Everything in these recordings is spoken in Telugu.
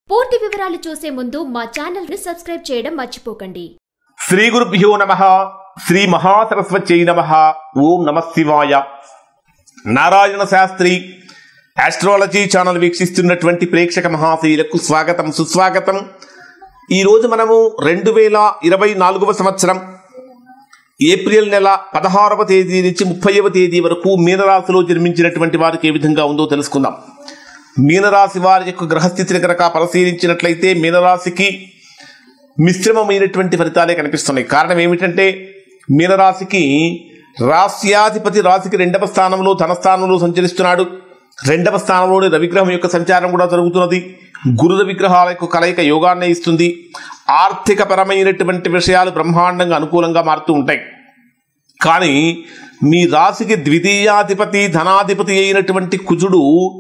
పూర్తి వివరాలు చూసే ముందు మా ఛానల్ ని సబ్స్క్రైబ్ చేయడం మర్చిపోకండి శ్రీ గురుభ్యో నమ శ్రీ మహాసరస్వత్యై నమ ఓం నమ శివాయ నారాయణ శాస్త్రి ఆస్ట్రాలజీ ఛానల్ వీక్షిస్తున్నటువంటి ప్రేక్షక మహాశీలకు స్వాగతం సుస్వాగతం ఈరోజు మనము రెండు వేల ఇరవై నాలుగవ సంవత్సరం ఏప్రిల్ నెల పదహారవ తేదీ నుంచి ముప్పైవ తేదీ వరకు మీనరాశిలో జన్మించినటువంటి వారికి ఏ విధంగా ఉందో తెలుసుకుందాం మీనరాశి వారి యొక్క గ్రహస్థితిని కనుక పరిశీలించినట్లయితే మీనరాశికి మిశ్రమమైనటువంటి ఫలితాలే కనిపిస్తున్నాయి కారణం ఏమిటంటే మీనరాశికి రాశ్యాధిపతి రాశికి రెండవ స్థానంలో ధనస్థానంలో సంచరిస్తున్నాడు రెండవ స్థానంలోని రవిగ్రహం యొక్క సంచారం కూడా జరుగుతున్నది గురుద విగ్రహాల యొక్క కలయిక యోగాన్ని ఇస్తుంది ఆర్థిక పరమైనటువంటి విషయాలు బ్రహ్మాండంగా అనుకూలంగా మారుతూ ఉంటాయి కానీ మీ రాశికి ద్వితీయాధిపతి ధనాధిపతి అయినటువంటి కుజుడు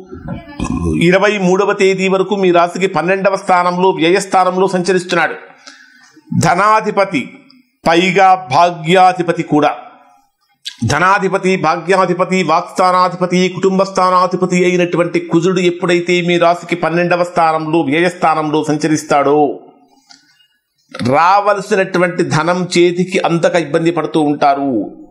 ఇరవై మూడవ తేదీ వరకు మీ రాశికి పన్నెండవ స్థానంలో వ్యయస్థానంలో సంచరిస్తున్నాడు ధనాధిపతి పైగా భాగ్యాధిపతి కూడా ధనాధిపతి భాగ్యాధిపతి వాక్స్థానాధిపతి కుటుంబ స్థానాధిపతి అయినటువంటి కుజుడు ఎప్పుడైతే మీ రాశికి పన్నెండవ స్థానంలో వ్యయస్థానంలో సంచరిస్తాడో రావలసినటువంటి ధనం చేతికి అంతగా ఇబ్బంది పడుతూ ఉంటారు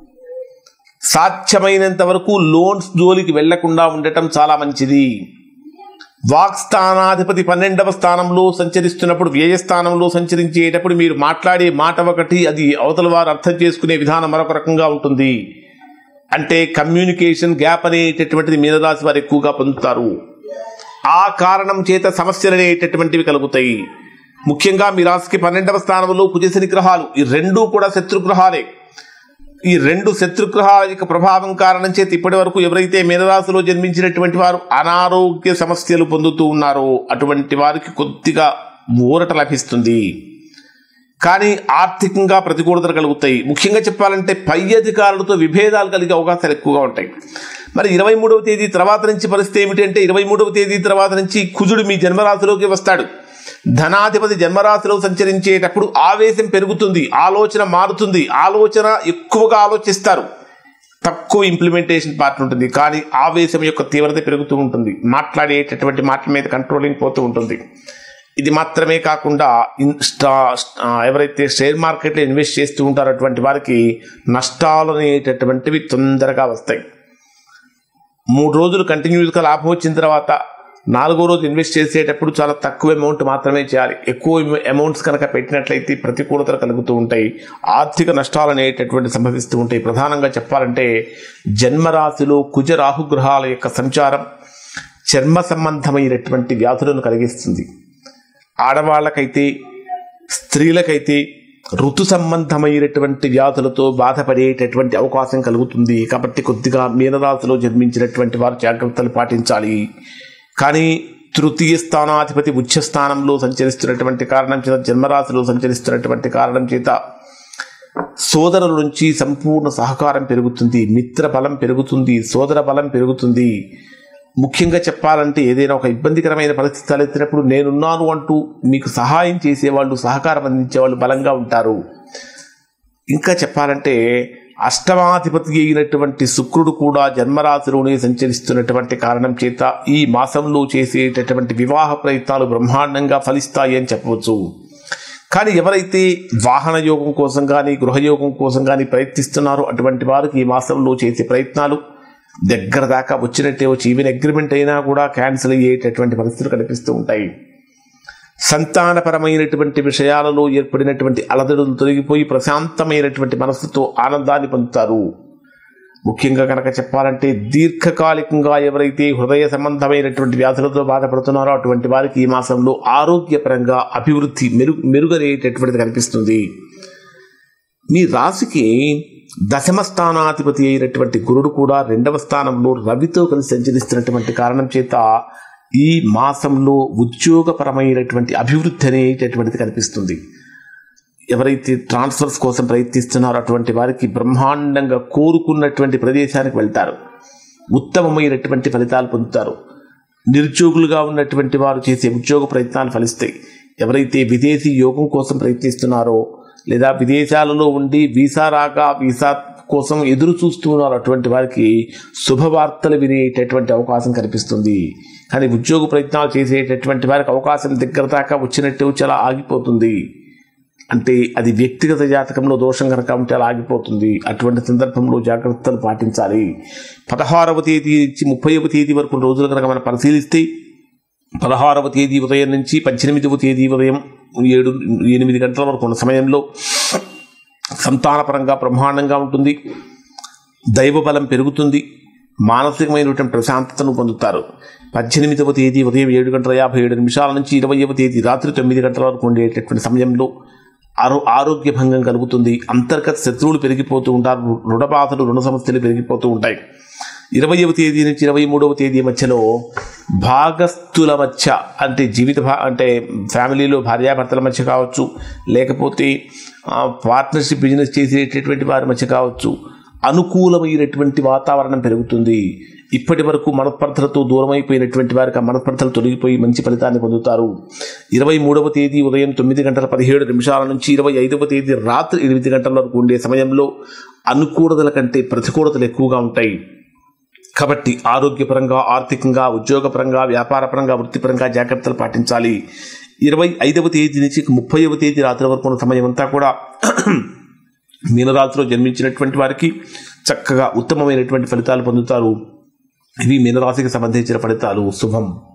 సాధ్యమైనంత వరకు లోన్స్ జోలికి వెళ్లకుండా ఉండటం చాలా మంచిది వాక్ స్థానాధిపతి పన్నెండవ స్థానంలో సంచరిస్తున్నప్పుడు వ్యయస్థానంలో సంచరించేటప్పుడు మీరు మాట్లాడే మాట ఒకటి అది అవతల వారు అర్థం చేసుకునే విధానం మరొక రకంగా ఉంటుంది అంటే కమ్యూనికేషన్ గ్యాప్ అనేటటువంటిది మీనరాశి వారు ఎక్కువగా పొందుతారు ఆ కారణం చేత సమస్యలు అనేటటువంటివి కలుగుతాయి ముఖ్యంగా మీ రాశికి పన్నెండవ స్థానంలో కుజశని గ్రహాలు ఈ రెండూ కూడా శత్రుగ్రహాలే ఈ రెండు శత్రుగ్రహాల యొక్క ప్రభావం కారణం చేత ఇప్పటి వరకు ఎవరైతే మీనరాశిలో జన్మించినటువంటి వారు అనారోగ్య సమస్యలు పొందుతూ ఉన్నారో అటువంటి వారికి కొద్దిగా ఊరట లభిస్తుంది కానీ ఆర్థికంగా ప్రతికూలతలు కలుగుతాయి ముఖ్యంగా చెప్పాలంటే పై అధికారులతో విభేదాలు కలిగే అవకాశాలు ఎక్కువగా ఉంటాయి మరి ఇరవై మూడవ తేదీ తర్వాత నుంచి పరిస్థితి ఏమిటి అంటే ఇరవై మూడవ తేదీ తర్వాత నుంచి కుజుడు మీ జన్మరాశిలోకి వస్తాడు ధనాధిపతి జన్మరాశిలో సంచరించేటప్పుడు ఆవేశం పెరుగుతుంది ఆలోచన మారుతుంది ఆలోచన ఎక్కువగా ఆలోచిస్తారు తక్కువ ఇంప్లిమెంటేషన్ పార్ట్ ఉంటుంది కానీ ఆవేశం యొక్క తీవ్రత పెరుగుతూ ఉంటుంది మాట్లాడేటటువంటి మాటల మీద కంట్రోలింగ్ పోతూ ఉంటుంది ఇది మాత్రమే కాకుండా ఇన్ స్టా ఆ, ఎవరైతే షేర్ మార్కెట్లో ఇన్వెస్ట్ చేస్తూ ఉంటారో అటువంటి వారికి నష్టాలు అనేటటువంటివి తొందరగా వస్తాయి మూడు రోజులు కంటిన్యూస్గా లాభం వచ్చిన తర్వాత నాలుగో రోజు ఇన్వెస్ట్ చేసేటప్పుడు చాలా తక్కువ అమౌంట్ మాత్రమే చేయాలి ఎక్కువ అమౌంట్స్ కనుక పెట్టినట్లయితే ప్రతికూలతలు కలుగుతూ ఉంటాయి ఆర్థిక నష్టాలు అనేటటువంటి సంభవిస్తూ ఉంటాయి ప్రధానంగా చెప్పాలంటే జన్మరాశిలో కుజ రాహుగ్రహాల యొక్క సంచారం చర్మ సంబంధమైనటువంటి వ్యాధులను కలిగిస్తుంది ఆడవాళ్ళకైతే స్త్రీలకైతే ఋతు సంబంధమైనటువంటి వ్యాధులతో బాధపడేటటువంటి అవకాశం కలుగుతుంది కాబట్టి కొద్దిగా మీనరాశిలో జన్మించినటువంటి వారు జాగ్రత్తలు పాటించాలి కానీ తృతీయ స్థానాధిపతి ఉచ్చ స్థానంలో సంచరిస్తున్నటువంటి కారణం చేత జన్మరాశిలో సంచరిస్తున్నటువంటి కారణం చేత సోదరుల నుంచి సంపూర్ణ సహకారం పెరుగుతుంది మిత్ర బలం పెరుగుతుంది సోదర బలం పెరుగుతుంది ముఖ్యంగా చెప్పాలంటే ఏదైనా ఒక ఇబ్బందికరమైన పరిస్థితి తలెత్తినప్పుడు నేనున్నాను అంటూ మీకు సహాయం చేసేవాళ్ళు సహకారం అందించేవాళ్ళు బలంగా ఉంటారు ఇంకా చెప్పాలంటే అష్టమాధిపతి అయినటువంటి శుక్రుడు కూడా జన్మరాశిలోనే సంచరిస్తున్నటువంటి కారణం చేత ఈ మాసంలో చేసేటటువంటి వివాహ ప్రయత్నాలు బ్రహ్మాండంగా ఫలిస్తాయి అని చెప్పవచ్చు కానీ ఎవరైతే వాహన యోగం కోసం కానీ గృహయోగం కోసం కానీ ప్రయత్నిస్తున్నారో అటువంటి వారికి ఈ మాసంలో చేసే ప్రయత్నాలు దగ్గర దాకా వచ్చినట్టే వచ్చి ఈవెన్ అగ్రిమెంట్ అయినా కూడా క్యాన్సిల్ అయ్యేటటువంటి పరిస్థితులు కనిపిస్తూ ఉంటాయి సంతానపరమైనటువంటి విషయాలలో ఏర్పడినటువంటి అలదడులు తొలగిపోయి ప్రశాంతమైనటువంటి మనస్సుతో ఆనందాన్ని పొందుతారు ముఖ్యంగా కనుక చెప్పాలంటే దీర్ఘకాలికంగా ఎవరైతే హృదయ సంబంధమైనటువంటి వ్యాధులతో బాధపడుతున్నారో అటువంటి వారికి ఈ మాసంలో ఆరోగ్యపరంగా అభివృద్ధి మెరుగు మెరుగనేటటువంటిది కనిపిస్తుంది మీ రాశికి దశమ స్థానాధిపతి అయినటువంటి గురుడు కూడా రెండవ స్థానంలో రవితో కలిసి సంచరిస్తున్నటువంటి కారణం చేత ఈ మాసంలో ఉద్యోగపరమైనటువంటి అభివృద్ధి అనేటటువంటిది కనిపిస్తుంది ఎవరైతే ట్రాన్స్ఫర్స్ కోసం ప్రయత్నిస్తున్నారో అటువంటి వారికి బ్రహ్మాండంగా కోరుకున్నటువంటి ప్రదేశానికి వెళ్తారు ఉత్తమమైనటువంటి ఫలితాలు పొందుతారు నిరుద్యోగులుగా ఉన్నటువంటి వారు చేసే ఉద్యోగ ప్రయత్నాలు ఫలిస్తాయి ఎవరైతే విదేశీ యోగం కోసం ప్రయత్నిస్తున్నారో లేదా విదేశాలలో ఉండి వీసా రాక వీసా కోసం ఎదురు చూస్తూ ఉన్నారు అటువంటి వారికి శుభవార్తలు వినేటటువంటి అవకాశం కనిపిస్తుంది కానీ ఉద్యోగ ప్రయత్నాలు చేసేటటువంటి వారికి అవకాశం దగ్గర దాకా వచ్చినట్టు వచ్చి అలా ఆగిపోతుంది అంటే అది వ్యక్తిగత జాతకంలో దోషం కనుక ఉంటే అలా ఆగిపోతుంది అటువంటి సందర్భంలో జాగ్రత్తలు పాటించాలి పదహారవ తేదీ నుంచి ముప్పైవ తేదీ వరకు రోజులు కనుక మనం పరిశీలిస్తే పదహారవ తేదీ ఉదయం నుంచి పద్దెనిమిదవ తేదీ ఉదయం ఏడు ఎనిమిది గంటల వరకు ఉన్న సమయంలో సంతానపరంగా బ్రహ్మాండంగా ఉంటుంది దైవ బలం పెరుగుతుంది మానసికమైనటువంటి ప్రశాంతతను పొందుతారు పద్దెనిమిదవ తేదీ ఉదయం ఏడు గంటల యాభై ఏడు నిమిషాల నుంచి ఇరవైవ తేదీ రాత్రి తొమ్మిది గంటల వరకు ఉండేటటువంటి సమయంలో ఆరో ఆరోగ్య భంగం కలుగుతుంది అంతర్గత శత్రువులు పెరిగిపోతూ ఉంటారు రుణ బాధలు రుణ సమస్యలు పెరిగిపోతూ ఉంటాయి ఇరవైవ తేదీ నుంచి ఇరవై మూడవ తేదీ మధ్యలో భాగస్థుల మధ్య అంటే జీవిత భా అంటే ఫ్యామిలీలో భార్యాభర్తల మధ్య కావచ్చు లేకపోతే పార్ట్నర్షిప్ బిజినెస్ చేసేటటువంటి వారి మధ్య కావచ్చు అనుకూలమైనటువంటి వాతావరణం పెరుగుతుంది ఇప్పటి వరకు మనస్పర్ధలతో దూరమైపోయినటువంటి వారికి ఆ మనస్పర్ధలు తొలగిపోయి మంచి ఫలితాన్ని పొందుతారు ఇరవై మూడవ తేదీ ఉదయం తొమ్మిది గంటల పదిహేడు నిమిషాల నుంచి ఇరవై ఐదవ తేదీ రాత్రి ఎనిమిది గంటల వరకు ఉండే సమయంలో అనుకూలతల కంటే ప్రతికూలతలు ఎక్కువగా ఉంటాయి కాబట్టి ఆరోగ్యపరంగా ఆర్థికంగా ఉద్యోగపరంగా వ్యాపారపరంగా వృత్తిపరంగా జాగ్రత్తలు పాటించాలి ఇరవై ఐదవ తేదీ నుంచి ముప్పైవ తేదీ రాత్రి వరకు ఉన్న సమయం అంతా కూడా మీనరాశిలో జన్మించినటువంటి వారికి చక్కగా ఉత్తమమైనటువంటి ఫలితాలు పొందుతారు ఇవి మీనరాశికి సంబంధించిన ఫలితాలు శుభం